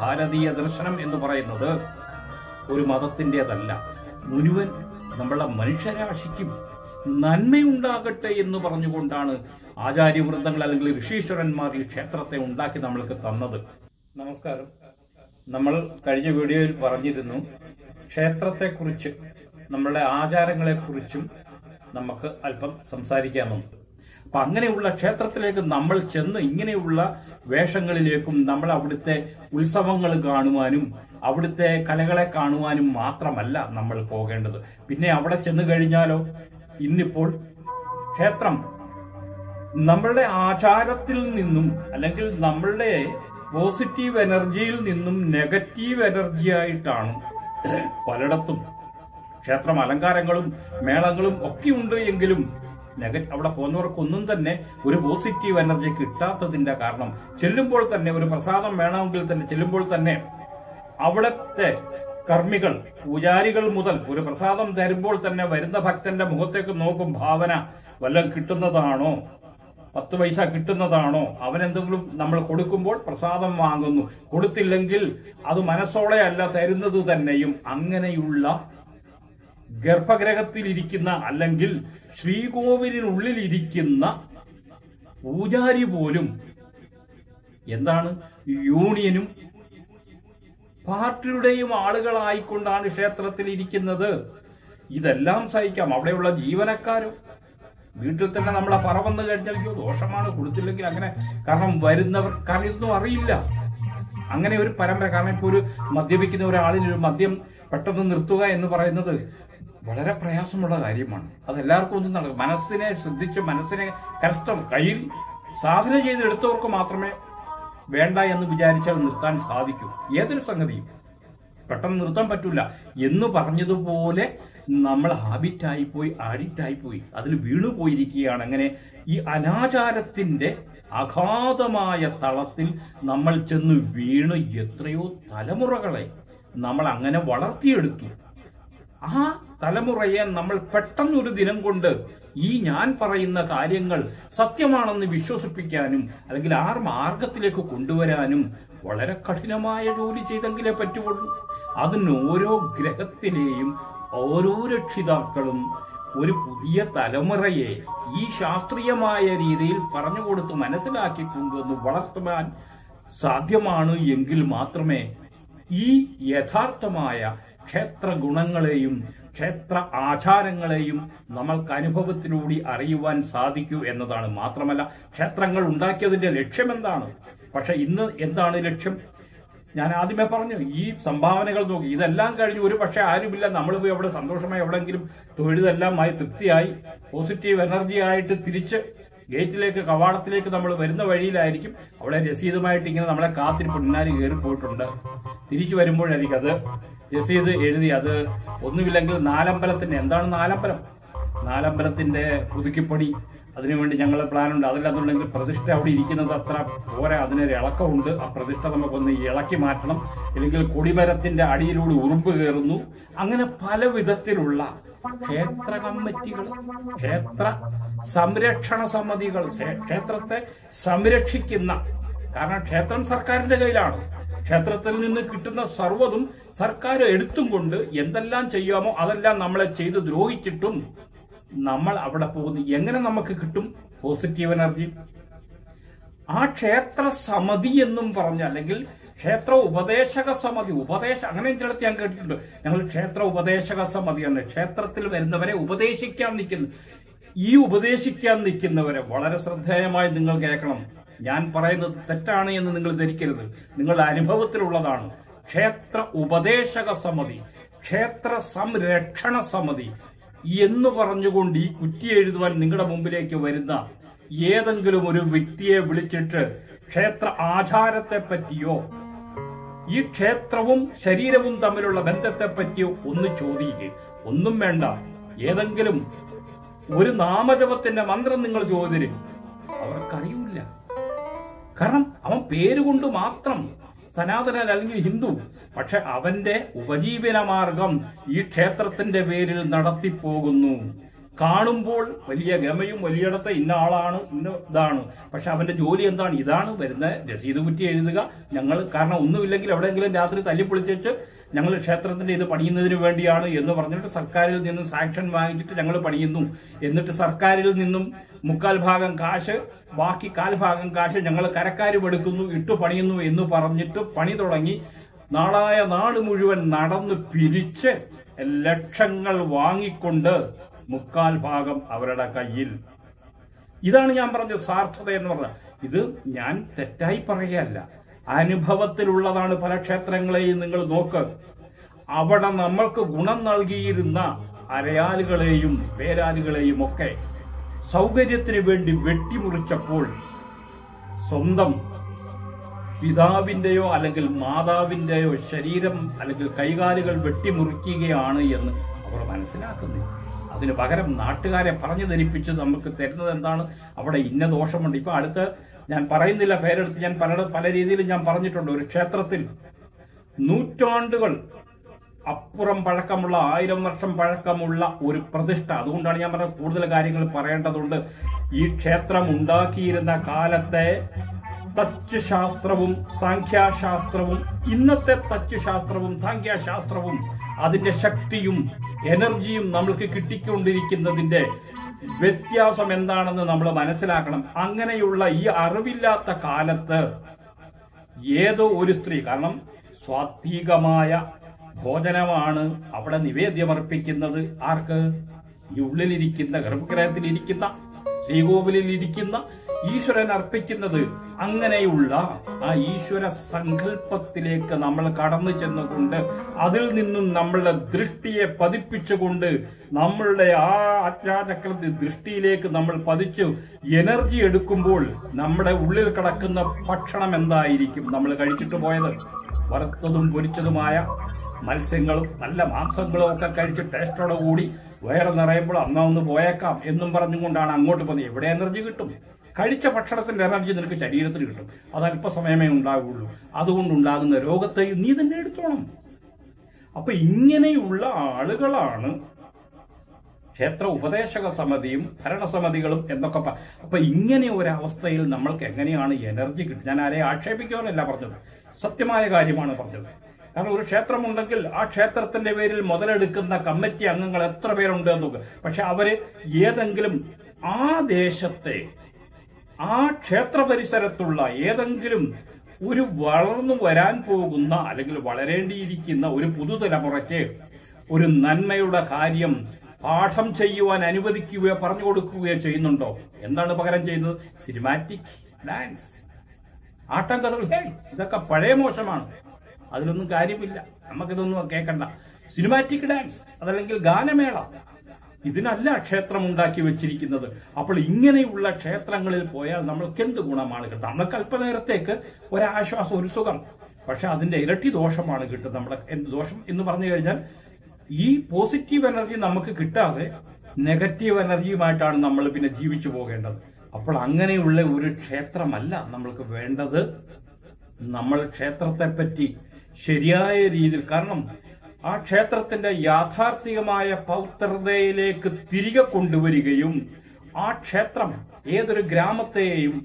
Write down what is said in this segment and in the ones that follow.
ഭാരതീയ ദർശനം എന്ന് പറയുന്നത് ഒരു മതത്തിൻ്റെതല്ല മുഴുവൻ നമ്മളെ മനുഷ്യരാശിക്കും നന്മയുണ്ടാകട്ടെ എന്ന് പറഞ്ഞുകൊണ്ടാണ് ആചാര്യവൃന്ദങ്ങൾ അല്ലെങ്കിൽ ഋഷീശ്വരന്മാർ ഈ ക്ഷേത്രത്തെ ഉണ്ടാക്കി നമ്മൾക്ക് തന്നത് നമസ്കാരം നമ്മൾ കഴിഞ്ഞ വീഡിയോയിൽ പറഞ്ഞിരുന്നു ക്ഷേത്രത്തെക്കുറിച്ച് നമ്മളുടെ ആചാരങ്ങളെക്കുറിച്ചും നമുക്ക് അല്പം സംസാരിക്കാമെന്ന് അപ്പൊ അങ്ങനെയുള്ള ക്ഷേത്രത്തിലേക്ക് നമ്മൾ ചെന്ന് ഇങ്ങനെയുള്ള വേഷങ്ങളിലേക്കും നമ്മൾ അവിടുത്തെ ഉത്സവങ്ങൾ കാണുവാനും അവിടുത്തെ കലകളെ കാണുവാനും മാത്രമല്ല നമ്മൾ പോകേണ്ടത് പിന്നെ അവിടെ ചെന്ന് കഴിഞ്ഞാലോ ഇന്നിപ്പോൾ ക്ഷേത്രം നമ്മളുടെ ആചാരത്തിൽ നിന്നും അല്ലെങ്കിൽ നമ്മളുടെ പോസിറ്റീവ് എനർജിയിൽ നിന്നും നെഗറ്റീവ് എനർജി ആയിട്ടാണ് പലയിടത്തും ക്ഷേത്രം അലങ്കാരങ്ങളും മേളങ്ങളും ഒക്കെ ഉണ്ട് എങ്കിലും നെഗ അവിടെ പോകുന്നവർക്കൊന്നും തന്നെ ഒരു പോസിറ്റീവ് എനർജി കിട്ടാത്തതിന്റെ കാരണം ചെല്ലുമ്പോൾ തന്നെ ഒരു പ്രസാദം വേണമെങ്കിൽ തന്നെ ചെല്ലുമ്പോൾ തന്നെ അവിടത്തെ കർമ്മികൾ പൂജാരികൾ മുതൽ ഒരു പ്രസാദം തരുമ്പോൾ തന്നെ വരുന്ന ഭക്തന്റെ മുഖത്തേക്ക് നോക്കും ഭാവന വല്ലതും കിട്ടുന്നതാണോ പത്ത് പൈസ കിട്ടുന്നതാണോ അവനെന്തെങ്കിലും നമ്മൾ കൊടുക്കുമ്പോൾ പ്രസാദം വാങ്ങുന്നു കൊടുത്തില്ലെങ്കിൽ അത് മനസ്സോടെ അല്ല തരുന്നത് തന്നെയും അങ്ങനെയുള്ള ഗർഭഗ്രഹത്തിലിരിക്കുന്ന അല്ലെങ്കിൽ ശ്രീകോവിലിനുള്ളിലിരിക്കുന്ന പൂജാരി പോലും എന്താണ് യൂണിയനും പാർട്ടിയുടെയും ആളുകളായിക്കൊണ്ടാണ് ക്ഷേത്രത്തിൽ ഇരിക്കുന്നത് ഇതെല്ലാം സഹിക്കാം അവിടെയുള്ള ജീവനക്കാരും വീട്ടിൽ തന്നെ നമ്മളെ പറ വന്നു കഴിഞ്ഞാൽ അയ്യോ ദോഷമാണ് കൊടുത്തില്ലെങ്കിൽ അങ്ങനെ കാരണം വരുന്നവർ കാരണം ഇതൊന്നും അറിയില്ല അങ്ങനെ ഒരു പരമ്പര കാരണം ഇപ്പോൾ ഒരു മദ്യപിക്കുന്ന ഒരാളിന് ഒരു മദ്യം പെട്ടെന്ന് നിർത്തുക എന്ന് പറയുന്നത് വളരെ പ്രയാസമുള്ള കാര്യമാണ് അത് എല്ലാവർക്കും ഒന്നും നടക്കും മനസ്സിനെ ശ്രദ്ധിച്ച് മനസ്സിനെ കഷ്ടം കയ്യിൽ സാധന ചെയ്തെടുത്തവർക്ക് മാത്രമേ വേണ്ട എന്ന് വിചാരിച്ചാൽ നിർത്താൻ സാധിക്കൂ ഏതൊരു സംഗതിയും പെട്ടെന്ന് നിർത്താൻ പറ്റൂല എന്ന് പറഞ്ഞതുപോലെ നമ്മൾ ഹാബിറ്റായി പോയി ആഡിക്റ്റായി പോയി അതിൽ വീണു പോയിരിക്കുകയാണ് അങ്ങനെ ഈ അനാചാരത്തിന്റെ അഗാധമായ തളത്തിൽ നമ്മൾ ചെന്ന് വീണ് എത്രയോ തലമുറകളെ നമ്മൾ അങ്ങനെ വളർത്തിയെടുത്തു ആ തലമുറയെ നമ്മൾ പെട്ടെന്നൊരു ദിനം കൊണ്ട് ഈ ഞാൻ പറയുന്ന കാര്യങ്ങൾ സത്യമാണെന്ന് വിശ്വസിപ്പിക്കാനും അല്ലെങ്കിൽ ആ മാർഗത്തിലേക്ക് കൊണ്ടുവരാനും വളരെ കഠിനമായ ജോലി ചെയ്തെങ്കിലേ പറ്റുള്ളൂ അതിന് ഓരോ ഗ്രഹത്തിലെയും ഓരോ രക്ഷിതാക്കളും ഒരു പുതിയ തലമുറയെ ഈ ശാസ്ത്രീയമായ രീതിയിൽ പറഞ്ഞുകൊടുത്ത് മനസ്സിലാക്കി കൊണ്ടുവന്ന് വളർത്തുവാൻ സാധ്യമാണ് എങ്കിൽ മാത്രമേ ഈ യഥാർത്ഥമായ ക്ഷേത്ര ഗുണങ്ങളെയും ക്ഷേത്ര ആചാരങ്ങളെയും നമ്മൾക്ക് അനുഭവത്തിലൂടെ അറിയുവാൻ സാധിക്കൂ എന്നതാണ് മാത്രമല്ല ക്ഷേത്രങ്ങൾ ഉണ്ടാക്കിയതിന്റെ ലക്ഷ്യം എന്താണ് പക്ഷെ ഇന്ന് എന്താണ് ലക്ഷ്യം ഞാൻ ആദ്യമേ പറഞ്ഞു ഈ സംഭാവനകൾ നോക്കി ഇതെല്ലാം കഴിഞ്ഞ് ഒരു പക്ഷെ ആരുമില്ല നമ്മൾ പോയി അവിടെ സന്തോഷമായി എവിടെങ്കിലും തൊഴിലെല്ലാമായി തൃപ്തിയായി പോസിറ്റീവ് എനർജി ആയിട്ട് തിരിച്ച് ഗേറ്റിലേക്ക് കവാടത്തിലേക്ക് നമ്മൾ വരുന്ന വഴിയിലായിരിക്കും അവിടെ രസീതുമായിട്ട് ഇങ്ങനെ നമ്മളെ കാത്തിരിപ്പ് പിന്നാലെ കയറി പോയിട്ടുണ്ട് തിരിച്ചു വരുമ്പോഴായിരിക്കും അത് രസീത് എഴുതി അത് ഒന്നുമില്ലെങ്കിൽ നാലമ്പലത്തിന്റെ എന്താണ് നാലമ്പലം നാലമ്പലത്തിന്റെ പുതുക്കിപ്പണി അതിനുവേണ്ടി ഞങ്ങൾ പ്ലാൻ ഉണ്ട് അതില്ലാന്നുണ്ടെങ്കിൽ പ്രതിഷ്ഠ അവിടെ ഇരിക്കുന്നത് അത്ര പോരാ അതിനൊരു ഇളക്കമുണ്ട് ആ പ്രതിഷ്ഠ നമുക്കൊന്ന് ഇളക്കി മാറ്റണം ഇല്ലെങ്കിൽ കൊടിമരത്തിന്റെ അടിയിലൂടെ ഉറുമ്പ് കയറുന്നു അങ്ങനെ പല വിധത്തിലുള്ള ക്ഷേത്ര കമ്മിറ്റികൾ ക്ഷേത്ര സംരക്ഷണ സമിതികൾ ക്ഷേ- ക്ഷേത്രത്തെ സംരക്ഷിക്കുന്ന കാരണം ക്ഷേത്രം സർക്കാരിന്റെ കയ്യിലാണ് ക്ഷേത്രത്തിൽ നിന്ന് കിട്ടുന്ന സർവ്വതും സർക്കാർ എടുത്തും കൊണ്ട് എന്തെല്ലാം ചെയ്യാമോ അതെല്ലാം നമ്മളെ ചെയ്ത് ദ്രോഹിച്ചിട്ടും നമ്മൾ അവിടെ പോകുന്നു എങ്ങനെ നമുക്ക് കിട്ടും പോസിറ്റീവ് എനർജി ആ ക്ഷേത്ര സമിതി എന്നും പറഞ്ഞ അല്ലെങ്കിൽ ക്ഷേത്ര ഉപദേശക സമിതി ഉപദേശ അങ്ങനെ ചിലത്ത് ഞാൻ കേട്ടിട്ടുണ്ട് ഞങ്ങൾ ക്ഷേത്ര ഉപദേശക സമിതിയാണ് ക്ഷേത്രത്തിൽ വരുന്നവരെ ഉപദേശിക്കാൻ നിൽക്കുന്നു ഈ ഉപദേശിക്കാൻ നിൽക്കുന്നവരെ വളരെ ശ്രദ്ധേയമായി നിങ്ങൾ കേൾക്കണം ഞാൻ പറയുന്നത് തെറ്റാണ് എന്ന് നിങ്ങൾ ധരിക്കരുത് നിങ്ങളുടെ അനുഭവത്തിലുള്ളതാണ് ക്ഷേത്ര ഉപദേശക സമിതി ക്ഷേത്ര സംരക്ഷണ സമിതി എന്ന് പറഞ്ഞുകൊണ്ട് ഈ കുറ്റി എഴുതുവാൻ നിങ്ങളുടെ മുമ്പിലേക്ക് വരുന്ന ഏതെങ്കിലും ഒരു വ്യക്തിയെ വിളിച്ചിട്ട് ക്ഷേത്ര ആചാരത്തെ പറ്റിയോ ഈ ക്ഷേത്രവും ശരീരവും തമ്മിലുള്ള ബന്ധത്തെ പറ്റിയോ ഒന്ന് ചോദിക്കുക ഒന്നും വേണ്ട ഏതെങ്കിലും ഒരു നാമജപത്തിന്റെ മന്ത്രം നിങ്ങൾ ചോദിരും അവർക്കറിയില്ല കാരണം അവൻ പേരുകൊണ്ട് മാത്രം സനാതനൻ അല്ലെങ്കിൽ ഹിന്ദു പക്ഷെ അവന്റെ ഉപജീവന മാർഗം ഈ ക്ഷേത്രത്തിന്റെ പേരിൽ നടത്തിപ്പോകുന്നു കാണുമ്പോൾ വലിയ ഗമയും വലിയിടത്തെ ഇന്ന ആളാണ് ഇന്ന ഇതാണ് പക്ഷെ അവന്റെ ജോലി എന്താണ് ഇതാണ് വരുന്ന രസീത് കുറ്റി എഴുതുക ഞങ്ങൾ കാരണം ഒന്നുമില്ലെങ്കിൽ എവിടെയെങ്കിലും രാത്രി തല്ലിപ്പൊളിച്ചേച്ച് ഞങ്ങൾ ക്ഷേത്രത്തിന്റെ ഇത് പണിയുന്നതിന് വേണ്ടിയാണ് എന്ന് പറഞ്ഞിട്ട് സർക്കാരിൽ നിന്നും സാങ്ഷൻ വാങ്ങിച്ചിട്ട് ഞങ്ങൾ പണിയുന്നു എന്നിട്ട് സർക്കാരിൽ നിന്നും മുക്കാൽ ഭാഗം കാശ് ബാക്കി കാൽ ഭാഗം കാശ് ഞങ്ങൾ കരക്കാരും എടുക്കുന്നു ഇട്ടു പണിയുന്നു എന്ന് പറഞ്ഞിട്ട് പണി തുടങ്ങി നാളായ നാട് മുഴുവൻ നടന്ന് പിരിച്ച് ലക്ഷങ്ങൾ വാങ്ങിക്കൊണ്ട് മുക്കാൽ ഭാഗം അവരുടെ കയ്യിൽ ഇതാണ് ഞാൻ പറഞ്ഞ സാർത്ഥത എന്ന് പറഞ്ഞത് ഇത് ഞാൻ തെറ്റായി പറയുകയല്ല അനുഭവത്തിലുള്ളതാണ് പല ക്ഷേത്രങ്ങളെയും നിങ്ങൾ നോക്ക് അവിടെ നമ്മൾക്ക് ഗുണം നൽകിയിരുന്ന അരയാലുകളെയും പേരാലുകളെയും ഒക്കെ സൗകര്യത്തിന് വേണ്ടി വെട്ടിമുറിച്ചപ്പോൾ സ്വന്തം പിതാവിന്റെയോ അല്ലെങ്കിൽ മാതാവിന്റെയോ ശരീരം അല്ലെങ്കിൽ കൈകാലുകൾ വെട്ടിമുറിക്കുകയാണ് എന്ന് അവർ മനസ്സിലാക്കുന്നില്ല അതിന് പകരം നാട്ടുകാരെ പറഞ്ഞു ധരിപ്പിച്ച് നമുക്ക് തരുന്നത് എന്താണ് അവിടെ ഇന്ന ദോഷമുണ്ട് ഇപ്പൊ അടുത്ത് ഞാൻ പറയുന്നില്ല പേരെടുത്ത് ഞാൻ പല പല രീതിയിലും ഞാൻ പറഞ്ഞിട്ടുണ്ട് ഒരു ക്ഷേത്രത്തിൽ നൂറ്റാണ്ടുകൾ അപ്പുറം പഴക്കമുള്ള ആയിരം വർഷം പഴക്കമുള്ള ഒരു പ്രതിഷ്ഠ അതുകൊണ്ടാണ് ഞാൻ പറഞ്ഞ കൂടുതൽ കാര്യങ്ങൾ പറയേണ്ടതുണ്ട് ഈ ക്ഷേത്രം ഉണ്ടാക്കിയിരുന്ന കാലത്തെ തച്ച് ശാസ്ത്രവും സാഖ്യാശാസ്ത്രവും ഇന്നത്തെ തച്ച് ശാസ്ത്രവും സാഖ്യാശാസ്ത്രവും അതിന്റെ ശക്തിയും എനർജിയും നമ്മൾക്ക് കിട്ടിക്കൊണ്ടിരിക്കുന്നതിന്റെ വ്യത്യാസം എന്താണെന്ന് നമ്മൾ മനസ്സിലാക്കണം അങ്ങനെയുള്ള ഈ അറിവില്ലാത്ത കാലത്ത് ഏതോ ഒരു സ്ത്രീ കാരണം സ്വാത്വികമായ ഭോജനമാണ് അവിടെ നിവേദ്യമർപ്പിക്കുന്നത് ആർക്ക് ഈ ഉള്ളിലിരിക്കുന്ന ഗർഭഗ്രഹത്തിലിരിക്കുന്ന ശ്രീകോവിലിൽ ഇരിക്കുന്ന ഈശ്വരൻ അർപ്പിക്കുന്നത് അങ്ങനെയുള്ള ആ ഈശ്വര സങ്കല്പത്തിലേക്ക് നമ്മൾ കടന്നു ചെന്നുകൊണ്ട് അതിൽ നിന്നും നമ്മളുടെ ദൃഷ്ടിയെ പതിപ്പിച്ചുകൊണ്ട് നമ്മളുടെ ആ അജ്ഞാചക്രത്തിന്റെ ദൃഷ്ടിയിലേക്ക് നമ്മൾ പതിച്ചു എനർജി എടുക്കുമ്പോൾ നമ്മുടെ ഉള്ളിൽ കിടക്കുന്ന ഭക്ഷണം എന്തായിരിക്കും നമ്മൾ കഴിച്ചിട്ട് പോയത് വറുത്തതും പൊരിച്ചതുമായ മത്സ്യങ്ങളും നല്ല മാംസങ്ങളും ഒക്കെ കഴിച്ച് ടേസ്റ്റോടെ കൂടി വയറ് നിറയുമ്പോൾ അമ്മ ഒന്ന് പോയേക്കാം എന്നും പറഞ്ഞുകൊണ്ടാണ് അങ്ങോട്ട് പോകുന്നത് എവിടെ എനർജി കിട്ടും കഴിച്ച ഭക്ഷണത്തിന്റെ എനർജി നിനക്ക് ശരീരത്തിന് കിട്ടും അത് അല്പസമയമേ ഉണ്ടാവുകയുള്ളൂ അതുകൊണ്ടുണ്ടാകുന്ന രോഗത്തെ നീ തന്നെ എടുത്തോണം അപ്പൊ ഇങ്ങനെയുള്ള ആളുകളാണ് ക്ഷേത്ര ഉപദേശക സമിതിയും ഭരണസമിതികളും എന്നൊക്കെ പ- അപ്പൊ ഇങ്ങനെ ഒരു അവസ്ഥയിൽ നമ്മൾക്ക് എങ്ങനെയാണ് എനർജി കിട്ടുക ഞാൻ ആരെയും ആക്ഷേപിക്കുവാനല്ല പറഞ്ഞത് സത്യമായ കാര്യമാണ് പറഞ്ഞത് കാരണം ഒരു ക്ഷേത്രമുണ്ടെങ്കിൽ ആ ക്ഷേത്രത്തിന്റെ പേരിൽ മുതലെടുക്കുന്ന കമ്മിറ്റി അംഗങ്ങൾ എത്ര പേരുണ്ട് എന്ന് നോക്കുക പക്ഷെ അവര് ഏതെങ്കിലും ആ ദേശത്തെ ആ ക്ഷേത്ര പരിസരത്തുള്ള ഏതെങ്കിലും ഒരു വളർന്നു വരാൻ പോകുന്ന അല്ലെങ്കിൽ വളരേണ്ടിയിരിക്കുന്ന ഒരു പുതുതലമുറയ്ക്ക് ഒരു നന്മയുടെ കാര്യം പാഠം ചെയ്യുവാൻ അനുവദിക്കുകയോ പറഞ്ഞു കൊടുക്കുകയോ ചെയ്യുന്നുണ്ടോ എന്താണ് പകരം ചെയ്യുന്നത് സിനിമാറ്റിക് ഡാൻസ് ആട്ടം കഥകൾ ഹേ ഇതൊക്കെ പഴയ മോശമാണ് അതിലൊന്നും കാര്യമില്ല നമുക്കിതൊന്നും കേൾക്കണ്ട സിനിമാറ്റിക് ഡാൻസ് അതല്ലെങ്കിൽ ഗാനമേള ഇതിനല്ല ക്ഷേത്രം ഉണ്ടാക്കി വെച്ചിരിക്കുന്നത് അപ്പോൾ ഇങ്ങനെയുള്ള ക്ഷേത്രങ്ങളിൽ പോയാൽ നമ്മൾക്ക് എന്ത് ഗുണമാണ് കിട്ടുക നമ്മൾക്ക് അല്പനേരത്തേക്ക് ഒരാശ്വാസം ഒരു സുഖം പക്ഷെ അതിന്റെ ഇരട്ടി ദോഷമാണ് കിട്ടുന്നത് നമ്മുടെ എന്ത് ദോഷം എന്ന് പറഞ്ഞു കഴിഞ്ഞാൽ ഈ പോസിറ്റീവ് എനർജി നമുക്ക് കിട്ടാതെ നെഗറ്റീവ് എനർജിയുമായിട്ടാണ് നമ്മൾ പിന്നെ ജീവിച്ചു പോകേണ്ടത് അപ്പോൾ അങ്ങനെയുള്ള ഒരു ക്ഷേത്രമല്ല നമ്മൾക്ക് വേണ്ടത് നമ്മൾ ക്ഷേത്രത്തെ പറ്റി ശരിയായ രീതിയിൽ കാരണം ആ ക്ഷേത്രത്തിന്റെ യാഥാർത്ഥികമായ പൗത്രതയിലേക്ക് തിരികെ കൊണ്ടുവരികയും ആ ക്ഷേത്രം ഏതൊരു ഗ്രാമത്തെയും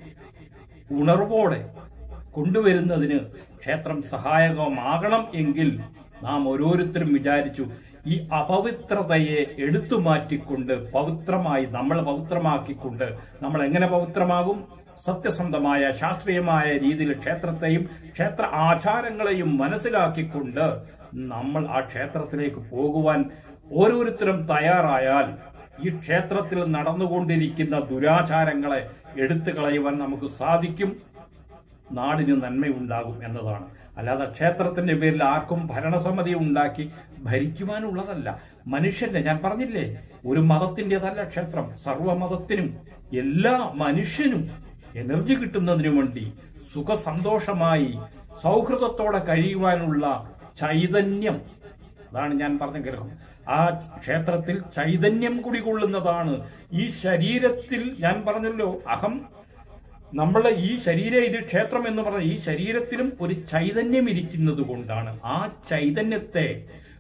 ഉണർവോടെ കൊണ്ടുവരുന്നതിന് ക്ഷേത്രം സഹായകമാകണം എങ്കിൽ നാം ഓരോരുത്തരും വിചാരിച്ചു ഈ അപവിത്രതയെ എടുത്തു മാറ്റിക്കൊണ്ട് പവിത്രമായി നമ്മൾ പവിത്രമാക്കിക്കൊണ്ട് നമ്മൾ എങ്ങനെ പവിത്രമാകും സത്യസന്ധമായ ശാസ്ത്രീയമായ രീതിയിൽ ക്ഷേത്രത്തെയും ക്ഷേത്ര ആചാരങ്ങളെയും മനസ്സിലാക്കിക്കൊണ്ട് നമ്മൾ ആ ക്ഷേത്രത്തിലേക്ക് പോകുവാൻ ഓരോരുത്തരും തയ്യാറായാൽ ഈ ക്ഷേത്രത്തിൽ നടന്നുകൊണ്ടിരിക്കുന്ന ദുരാചാരങ്ങളെ എടുത്തു കളയുവാൻ നമുക്ക് സാധിക്കും നാടിന് നന്മയുണ്ടാകും എന്നതാണ് അല്ലാതെ ക്ഷേത്രത്തിന്റെ പേരിൽ ആർക്കും ഭരണസമിതി ഉണ്ടാക്കി ഭരിക്കുവാനുള്ളതല്ല മനുഷ്യന്റെ ഞാൻ പറഞ്ഞില്ലേ ഒരു മതത്തിൻ്റെതല്ല ക്ഷേത്രം സർവമതത്തിനും എല്ലാ മനുഷ്യനും എനർജി കിട്ടുന്നതിനു വേണ്ടി സുഖസന്തോഷമായി സൗഹൃദത്തോടെ കഴിയുവാനുള്ള ചൈതന്യം അതാണ് ഞാൻ പറഞ്ഞ ഗ്രഹം ആ ക്ഷേത്രത്തിൽ ചൈതന്യം കുടികൊള്ളുന്നതാണ് ഈ ശരീരത്തിൽ ഞാൻ പറഞ്ഞല്ലോ അഹം നമ്മളെ ഈ ശരീര ഇത് ക്ഷേത്രം എന്ന് പറഞ്ഞ ഈ ശരീരത്തിലും ഒരു ചൈതന്യം ഇരിക്കുന്നത് കൊണ്ടാണ് ആ ചൈതന്യത്തെ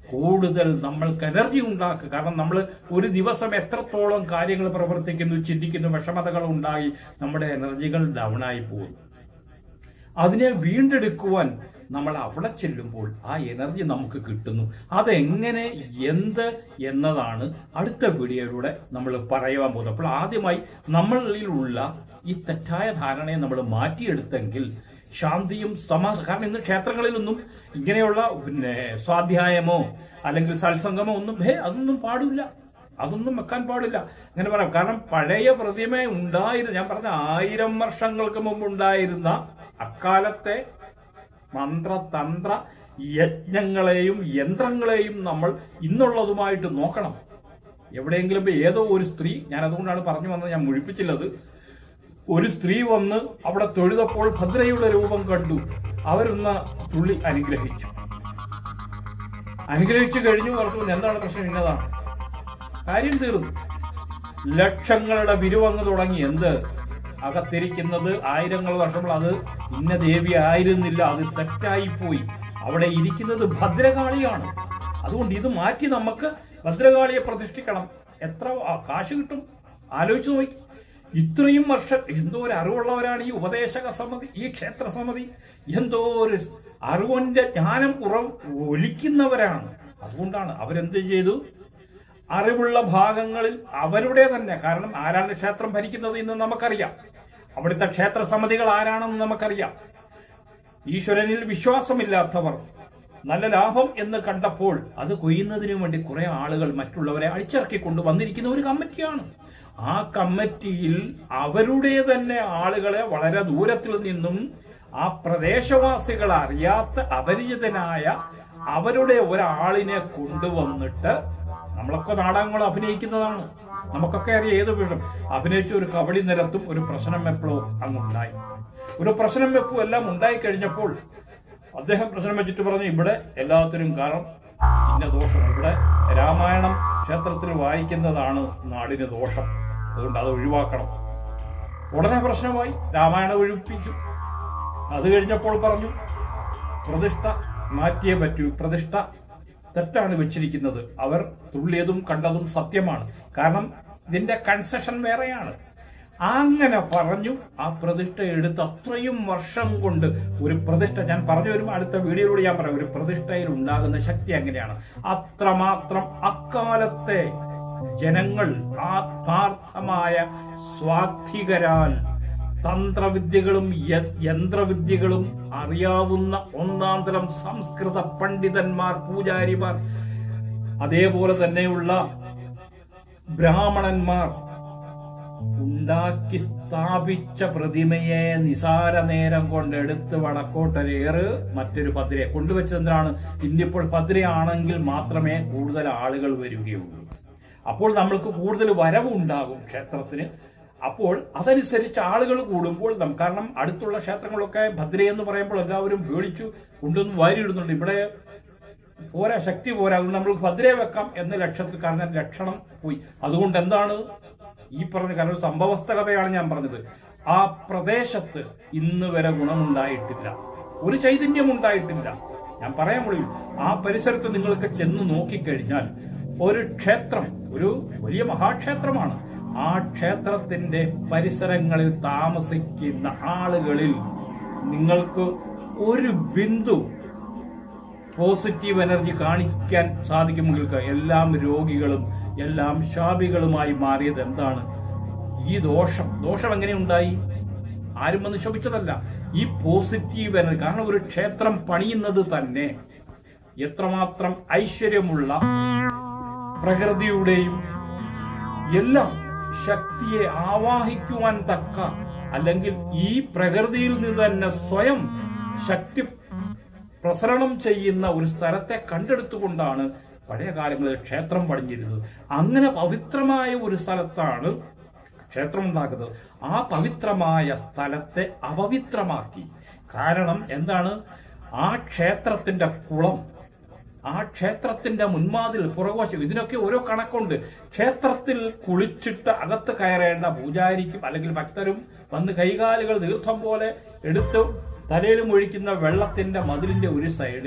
കൂടുതൽ നമ്മൾക്ക് എനർജി ഉണ്ടാക്കുക കാരണം നമ്മൾ ഒരു ദിവസം എത്രത്തോളം കാര്യങ്ങൾ പ്രവർത്തിക്കുന്നു ചിന്തിക്കുന്നു വിഷമതകൾ ഉണ്ടായി നമ്മുടെ എനർജികൾ ഡൗൺ ആയി പോകുന്നു അതിനെ വീണ്ടെടുക്കുവാൻ നമ്മൾ അവിടെ ചെല്ലുമ്പോൾ ആ എനർജി നമുക്ക് കിട്ടുന്നു അതെങ്ങനെ എന്ത് എന്നതാണ് അടുത്ത വീഡിയോയിലൂടെ നമ്മൾ പറയുവാൻ പോകുന്നത് അപ്പോൾ ആദ്യമായി നമ്മളിലുള്ള ഈ തെറ്റായ ധാരണയെ നമ്മൾ മാറ്റിയെടുത്തെങ്കിൽ ശാന്തിയും സമാ കാരണം ഇന്ന് ക്ഷേത്രങ്ങളിലൊന്നും ഇങ്ങനെയുള്ള പിന്നെ സ്വാധ്യായമോ അല്ലെങ്കിൽ സത്സംഗമോ ഒന്നും ഹേ അതൊന്നും പാടില്ല അതൊന്നും വെക്കാൻ പാടില്ല അങ്ങനെ പറയാം കാരണം പഴയ പ്രതിമ ഉണ്ടായിരുന്ന ഞാൻ പറഞ്ഞ ആയിരം വർഷങ്ങൾക്ക് മുമ്പ് ഉണ്ടായിരുന്ന അക്കാലത്തെ മന്ത്രതന്ത്ര യജ്ഞങ്ങളെയും യന്ത്രങ്ങളെയും നമ്മൾ ഇന്നുള്ളതുമായിട്ട് നോക്കണം എവിടെയെങ്കിലും ഇപ്പൊ ഏതോ ഒരു സ്ത്രീ ഞാൻ അതുകൊണ്ടാണ് പറഞ്ഞു വന്നത് ഞാൻ മുഴിപ്പിച്ചില്ലത് ഒരു സ്ത്രീ വന്ന് അവിടെ തൊഴുതപ്പോൾ ഭദ്രയുടെ രൂപം കണ്ടു അവരൊന്ന് തുള്ളി അനുഗ്രഹിച്ചു അനുഗ്രഹിച്ചു കഴിഞ്ഞു പറഞ്ഞു എന്താണ് പ്രശ്നം ഇന്നതാണ് കാര്യം തീർന്നു ലക്ഷങ്ങളുടെ ബിരുവങ്ങ് തുടങ്ങി എന്ത് അകത്തിരിക്കുന്നത് ആയിരങ്ങൾ വർഷങ്ങൾ അത് ഇന്ന ദേവി ആയിരുന്നില്ല അത് തെറ്റായിപ്പോയി അവിടെ ഇരിക്കുന്നത് ഭദ്രകാളിയാണ് അതുകൊണ്ട് ഇത് മാറ്റി നമുക്ക് ഭദ്രകാളിയെ പ്രതിഷ്ഠിക്കണം എത്ര ആ, കാശ് കിട്ടും ആലോചിച്ച് നോക്കി ഇത്രയും വർഷം എന്തോ ഒരു അറിവുള്ളവരാണ് ഈ ഉപദേശക സമിതി ഈ ക്ഷേത്ര സമിതി എന്തോ ഒരു അറിവിന്റെ ജ്ഞാനം ഉറ ഒലിക്കുന്നവരാണ് അതുകൊണ്ടാണ് അവരെന്ത് ചെയ്തു അറിവുള്ള ഭാഗങ്ങളിൽ അവരുടെ തന്നെ കാരണം ആരാണ് ക്ഷേത്രം ഭരിക്കുന്നത് എന്ന് നമുക്കറിയാം അവിടുത്തെ ക്ഷേത്ര സമിതികൾ ആരാണെന്ന് നമുക്കറിയാം ഈശ്വരനിൽ വിശ്വാസമില്ലാത്തവർ നല്ല ലാഭം എന്ന് കണ്ടപ്പോൾ അത് കൊയ്യുന്നതിനു വേണ്ടി കുറെ ആളുകൾ മറ്റുള്ളവരെ അടിച്ചിറക്കിക്കൊണ്ട് വന്നിരിക്കുന്ന ഒരു കമ്മിറ്റിയാണ് ആ കമ്മിറ്റിയിൽ അവരുടെ തന്നെ ആളുകളെ വളരെ ദൂരത്തിൽ നിന്നും ആ പ്രദേശവാസികൾ അറിയാത്ത അപരിചിതനായ അവരുടെ ഒരാളിനെ കൊണ്ടുവന്നിട്ട് നമ്മളൊക്കെ നാടകങ്ങൾ അഭിനയിക്കുന്നതാണ് നമുക്കൊക്കെ അറിയാം ഏത് വിഷം അഭിനയിച്ച ഒരു കബഡി നിരത്തും ഒരു പ്രശ്നം വെപ്പളോ അങ്ങുണ്ടായി ഒരു പ്രശ്നം വെപ്പും എല്ലാം ഉണ്ടായി കഴിഞ്ഞപ്പോൾ അദ്ദേഹം പ്രശ്നം വെച്ചിട്ട് പറഞ്ഞു ഇവിടെ എല്ലാത്തിനും കാരണം ഇന്ന ദോഷം ഇവിടെ രാമായണം ക്ഷേത്രത്തിൽ വായിക്കുന്നതാണ് നാടിന് ദോഷം അതുകൊണ്ട് അത് ഒഴിവാക്കണം ഉടനെ പ്രശ്നമായി രാമായണം ഒഴിപ്പിച്ചു അത് കഴിഞ്ഞപ്പോൾ പറഞ്ഞു പ്രതിഷ്ഠ മാറ്റിയേ പറ്റൂ പ്രതിഷ്ഠ തെറ്റാണ് വെച്ചിരിക്കുന്നത് അവർ തുള്ളിയതും കണ്ടതും സത്യമാണ് കാരണം ഇതിന്റെ കൺസെഷൻ വേറെയാണ് അങ്ങനെ പറഞ്ഞു ആ പ്രതിഷ്ഠ എടുത്ത് അത്രയും വർഷം കൊണ്ട് ഒരു പ്രതിഷ്ഠ ഞാൻ പറഞ്ഞു വരുമ്പോൾ അടുത്ത വീഡിയോയിലൂടെ ഞാൻ പറയാം ഒരു പ്രതിഷ്ഠയിൽ ഉണ്ടാകുന്ന ശക്തി എങ്ങനെയാണ് അത്രമാത്രം അക്കാലത്തെ ജനങ്ങൾ ആത്മാർത്ഥമായ സ്വാധികരാൽ തന്ത്രവിദ്യകളും യ- യന്ത്രവിദ്യകളും അറിയാവുന്ന ഒന്നാം തരം സംസ്കൃത പണ്ഡിതന്മാർ പൂജാരിമാർ അതേപോലെ തന്നെയുള്ള ബ്രാഹ്മണന്മാർ ഉണ്ടാക്കി സ്ഥാപിച്ച പ്രതിമയെ നിസാര നേരം കൊണ്ട് എടുത്ത് വടക്കോട്ടരേറ് മറ്റൊരു പതിരെ കൊണ്ടുവച്ചത് എന്തിനാണ് ഇന്നിപ്പോൾ പതിരയാണെങ്കിൽ മാത്രമേ കൂടുതൽ ആളുകൾ വരികയുള്ളൂ അപ്പോൾ നമ്മൾക്ക് കൂടുതൽ വരവുണ്ടാകും ക്ഷേത്രത്തിന് അപ്പോൾ അതനുസരിച്ച് ആളുകൾ കൂടുമ്പോൾ നം- കാരണം അടുത്തുള്ള ക്ഷേത്രങ്ങളൊക്കെ ഭദ്ര എന്ന് പറയുമ്പോൾ എല്ലാവരും പേടിച്ചു കൊണ്ടുവന്ന് വാരിയിടുന്നുണ്ട് ഇവിടെ പോരാ ശക്തി പോരാ അതുകൊണ്ട് നമ്മൾ ഭദ്രയെ വെക്കാം എന്ന ലക്ഷ്യത്തിൽ കാരണം ലക്ഷണം പോയി അതുകൊണ്ട് എന്താണ് ഈ പറഞ്ഞ കാരണം ഒരു സംഭവസ്ഥ കഥയാണ് ഞാൻ പറഞ്ഞത് ആ പ്രദേശത്ത് ഇന്ന് വരെ ഗുണമുണ്ടായിട്ടില്ല ഒരു ചൈതന്യം ഉണ്ടായിട്ടില്ല ഞാൻ പറയാൻ കഴിയും ആ പരിസരത്ത് നിങ്ങൾക്ക് ചെന്ന് നോക്കിക്കഴിഞ്ഞാൽ ഒരു ക്ഷേത്രം ഒരു വലിയ മഹാക്ഷേത്രമാണ് ആ ക്ഷേത്രത്തിന്റെ പരിസരങ്ങളിൽ താമസിക്കുന്ന ആളുകളിൽ നിങ്ങൾക്ക് ഒരു ബിന്ദു പോസിറ്റീവ് എനർജി കാണിക്കാൻ സാധിക്കുമെങ്കിൽ എല്ലാം രോഗികളും എല്ലാം ശാപികളുമായി മാറിയത് എന്താണ് ഈ ദോഷം ദോഷം എങ്ങനെ ഉണ്ടായി ആരും വന്ന് ശപിച്ചതല്ല ഈ പോസിറ്റീവ് എനർജി കാരണം ഒരു ക്ഷേത്രം പണിയുന്നത് തന്നെ എത്രമാത്രം ഐശ്വര്യമുള്ള പ്രകൃതിയുടെയും എല്ലാം ശക്തിയെ ആവാഹിക്കുവാൻ തക്ക അല്ലെങ്കിൽ ഈ പ്രകൃതിയിൽ നിന്ന് തന്നെ സ്വയം ശക്തി പ്രസരണം ചെയ്യുന്ന ഒരു സ്ഥലത്തെ കണ്ടെടുത്തുകൊണ്ടാണ് പഴയ കാലങ്ങളിൽ ക്ഷേത്രം പണിഞ്ഞിരുന്നത് അങ്ങനെ പവിത്രമായ ഒരു സ്ഥലത്താണ് ക്ഷേത്രം ഉണ്ടാക്കുന്നത് ആ പവിത്രമായ സ്ഥലത്തെ അപവിത്രമാക്കി കാരണം എന്താണ് ആ ക്ഷേത്രത്തിന്റെ കുളം ആ ക്ഷേത്രത്തിന്റെ മുൻവാതിൽ പുറകുവശം ഇതിനൊക്കെ ഓരോ കണക്കുണ്ട് ക്ഷേത്രത്തിൽ കുളിച്ചിട്ട് അകത്ത് കയറേണ്ട പൂജാരിക്കും അല്ലെങ്കിൽ ഭക്തരും വന്ന് കൈകാലുകൾ തീർത്ഥം പോലെ എടുത്ത് തലയിലും ഒഴിക്കുന്ന വെള്ളത്തിന്റെ മതിലിന്റെ ഒരു സൈഡിൽ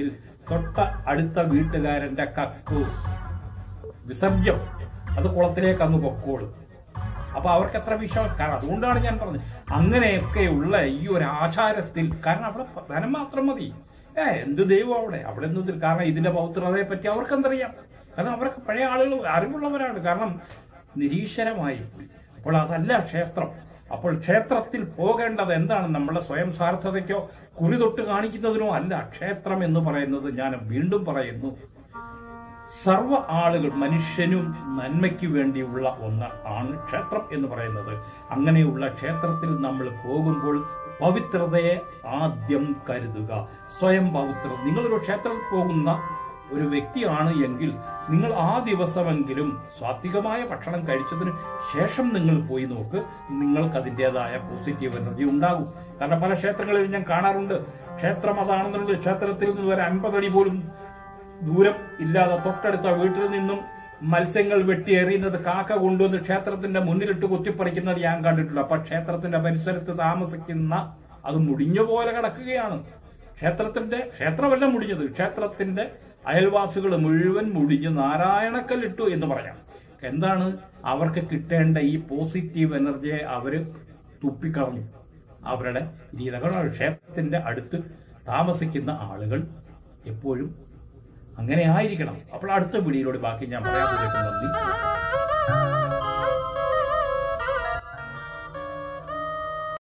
തൊട്ട അടുത്ത വീട്ടുകാരന്റെ കക്കൂസ് വിസർജ്യം അത് കുളത്തിലേക്ക് അങ്ങ് പൊക്കോളും അപ്പൊ അവർക്ക് എത്ര വിശ്വാസം കാരണം അതുകൊണ്ടാണ് ഞാൻ പറഞ്ഞത് അങ്ങനെയൊക്കെയുള്ള ഈ ഒരു ആചാരത്തിൽ കാരണം അവിടെ ധനം മാത്രം മതി ഏ എന്ത് ദൈവം അവിടെ അവിടെ എന്ത് കാരണം ഇതിന്റെ പൗത്രതയെ പറ്റി അവർക്ക് എന്തറിയാം കാരണം അവരൊക്കെ പഴയ ആളുകൾ അറിവുള്ളവരാണ് കാരണം നിരീശ്വരമായി പോയി അപ്പോൾ അതല്ല ക്ഷേത്രം അപ്പോൾ ക്ഷേത്രത്തിൽ പോകേണ്ടത് എന്താണ് നമ്മുടെ സ്വയം സ്വാർത്ഥതയ്ക്കോ കുറി തൊട്ട് കാണിക്കുന്നതിനോ അല്ല ക്ഷേത്രം എന്ന് പറയുന്നത് ഞാൻ വീണ്ടും പറയുന്നു സർവ ആളുകൾ മനുഷ്യനും നന്മയ്ക്ക് വേണ്ടിയുള്ള ഒന്ന് ആണ് ക്ഷേത്രം എന്ന് പറയുന്നത് അങ്ങനെയുള്ള ക്ഷേത്രത്തിൽ നമ്മൾ പോകുമ്പോൾ പവിത്രതയെ ആദ്യം കരുതുക സ്വയം പവിത്ര നിങ്ങളൊരു ക്ഷേത്രത്തിൽ പോകുന്ന ഒരു വ്യക്തിയാണ് എങ്കിൽ നിങ്ങൾ ആ ദിവസമെങ്കിലും സ്വാത്വികമായ ഭക്ഷണം കഴിച്ചതിന് ശേഷം നിങ്ങൾ പോയി നോക്ക് നിങ്ങൾക്ക് അതിൻ്റെതായ പോസിറ്റീവ് എനർജി ഉണ്ടാകും കാരണം പല ക്ഷേത്രങ്ങളിൽ ഞാൻ കാണാറുണ്ട് ക്ഷേത്രം അതാണെന്നുള്ളത് ക്ഷേത്രത്തിൽ നിന്ന് ഒരു അൻപതടി പോലും ദൂരം ഇല്ലാതെ തൊട്ടടുത്ത വീട്ടിൽ നിന്നും മത്സ്യങ്ങൾ വെട്ടി എറിയുന്നത് കാക്ക കൊണ്ടുവന്ന് ക്ഷേത്രത്തിന്റെ മുന്നിലിട്ട് കുത്തിപ്പറിക്കുന്നത് ഞാൻ കണ്ടിട്ടുണ്ട് അപ്പൊ ക്ഷേത്രത്തിന്റെ പരിസരത്ത് താമസിക്കുന്ന അത് മുടിഞ്ഞ പോലെ കിടക്കുകയാണ് ക്ഷേത്രത്തിന്റെ ക്ഷേത്രമല്ല മുടിഞ്ഞത് ക്ഷേത്രത്തിന്റെ അയൽവാസികൾ മുഴുവൻ മുടിഞ്ഞ് നാരായണക്കല്ലിട്ടു എന്ന് പറയാം എന്താണ് അവർക്ക് കിട്ടേണ്ട ഈ പോസിറ്റീവ് എനർജിയെ അവര് തുപ്പിക്കളഞ്ഞു അവരുടെ രീതികളാണ് ക്ഷേത്രത്തിന്റെ അടുത്ത് താമസിക്കുന്ന ആളുകൾ എപ്പോഴും അങ്ങനെ ആയിരിക്കണം അപ്പോൾ അടുത്ത വീഡിയോയിലൂടെ ബാക്കി ഞാൻ പറയാൻ നന്ദി